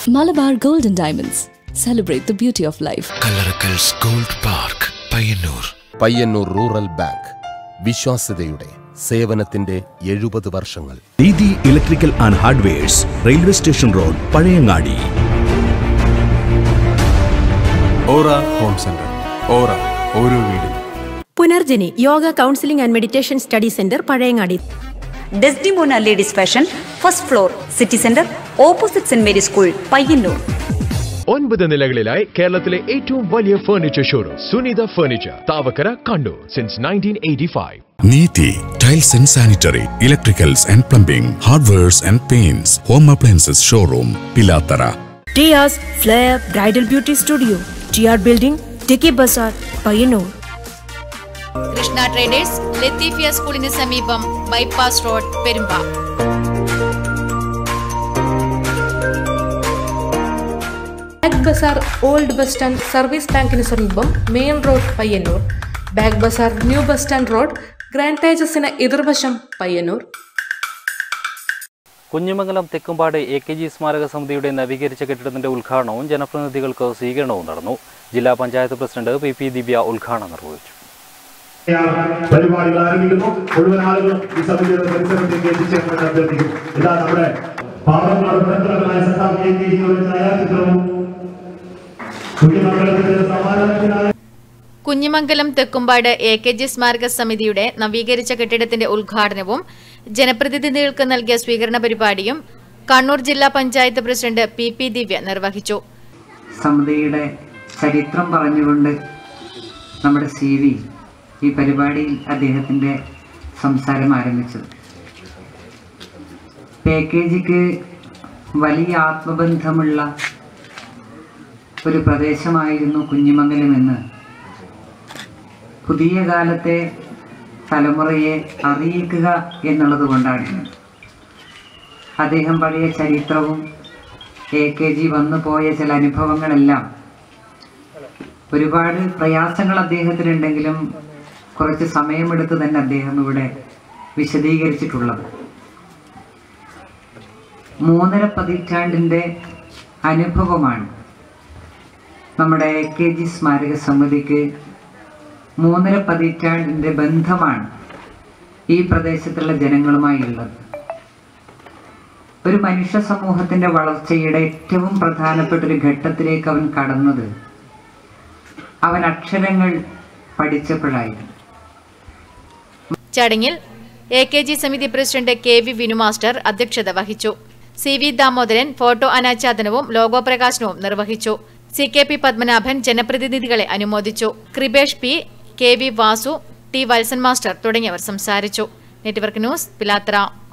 Malabar Gold and Diamonds. Celebrate the beauty of life. Kallarakkals gold park Payyanur Payyanur rural bank വിശ്വാസ്യതയുടെ സേവനത്തിന്റെ എഴുപത് വർഷങ്ങൾ Didi electrical and hardwares railway station road Pazhayangadi aura home centre aura ഓരോ വീടും Punarjani yoga counselling and meditation study centre Pazhayangadi Desdemona ladies fashion first floor city centre opposite saint Mary school Payyanur ഒൻപത് നിലകളിലായി കേരളത്തിലെ ഏറ്റവും വലിയ furniture showroom Sunitha furniture Thavakkara Kannur since nineteen eighty five Neethi tiles and sanitary electricals and plumbing hardwares and paints home appliances showroom Pilathara Tia's flair bridal beauty studio T R building Tikki bazaar Payyanur Krishna traders Latheefiya സ്കൂളിന് സമീപം bypass road Perumba Bagh bazaar old bus stand service ബാങ്കിന് സമീപം main road Payyanur Bagh bazaar new bus stand road grand തേജസിന് എതിർവശം Payyanur Kunhimangalam Thekkumpad A K G സ്മാരക സമിതിയുടെ നവീകരിച്ച കെട്ടിടത്തിന്റെ ഉദ്ഘാടനവും ജനപ്രതിനിധികൾക്ക് സ്വീകരണവും നടന്നു ജില്ലാ panchayat president P P Divya ഉദ്ഘാടനം നിർവഹിച്ചു പരിപാടികൾ ആരംഭിക്കുന്നു മുഴുവൻ ആളുകളും ഈ സമിതിയുടെ പരിസരത്തേക്ക് എത്തിച്ചേർന്ന് അഭ്യർത്ഥിക്കും ഇതാ നമ്മുടെ പാവങ്ങളുടെ പുരന്തരമായ സഖാവ് എ കെ ജിയുടെ ഛായാചിത്രവും കുഞ്ഞുമംഗലത്തിന്റെ സമാധാനത്തിനായ Kunhimangalam Thekkumpad A K G സ്മാരക സമിതിയുടെ നവീകരിച്ച കെട്ടിടത്തിന്റെ ഉദ്ഘാടനവും ജനപ്രതിനിധികൾക്ക് നൽകിയ സ്വീകരണ പരിപാടിയും കണ്ണൂർ ജില്ലാ panchayat president P P Divya നിർവഹിച്ചു സമിതിയുടെ ചരിത്രം പറഞ്ഞുകൊണ്ട് നമ്മുടെ സി വി ഈ പരിപാടിയിൽ അദ്ദേഹത്തിൻ്റെ സംസാരം ആരംഭിച്ചത് പാക്കേജിക്ക് വലിയ ആത്മബന്ധമുള്ള ഒരു പ്രദേശമായിരുന്നു കുഞ്ഞിമംഗലമെന്ന് പുതിയ കാലത്തെ തലമുറയെ അറിയിക്കുക എന്നുള്ളത് കൊണ്ടാണ് അദ്ദേഹം പഴയ ചരിത്രവും എ കെ ജി വന്നു പോയ ചില അനുഭവങ്ങളെല്ലാം ഒരുപാട് പ്രയാസങ്ങൾ അദ്ദേഹത്തിനുണ്ടെങ്കിലും കുറച്ച് സമയമെടുത്ത് തന്നെ അദ്ദേഹം ഇവിടെ വിശദീകരിച്ചിട്ടുള്ളത് മൂന്നര പതിറ്റാണ്ടിൻ്റെ അനുഭവമാണ് നമ്മുടെ എ കെ ജി സ്മാരക സമിതിക്ക് മൂന്നര പതിറ്റാണ്ടിൻ്റെ ബന്ധമാണ് ഈ പ്രദേശത്തുള്ള ജനങ്ങളുമായി ഉള്ളത് ഒരു മനുഷ്യ സമൂഹത്തിൻ്റെ വളർച്ചയുടെ ഏറ്റവും പ്രധാനപ്പെട്ട ഒരു ഘട്ടത്തിലേക്ക് അവൻ കടന്നത് അവൻ അക്ഷരങ്ങൾ പഠിച്ചപ്പോഴായിരുന്നു ചടങ്ങിൽ എ കെ ജി സമിതി president K V Vinu master അധ്യക്ഷത വഹിച്ചു സി വി ദാമോദരൻ ഫോട്ടോ അനാച്ഛാദനവും ലോഗോ പ്രകാശനവും നിർവഹിച്ചു സി കെ പി പത്മനാഭൻ ജനപ്രതിനിധികളെ അനുമോദിച്ചു Kripesh P K V Vasu T Valsan master തുടങ്ങിയവർ സംസാരിച്ചു നെറ്റ്വർക്ക് ന്യൂസ് പിലാത്ര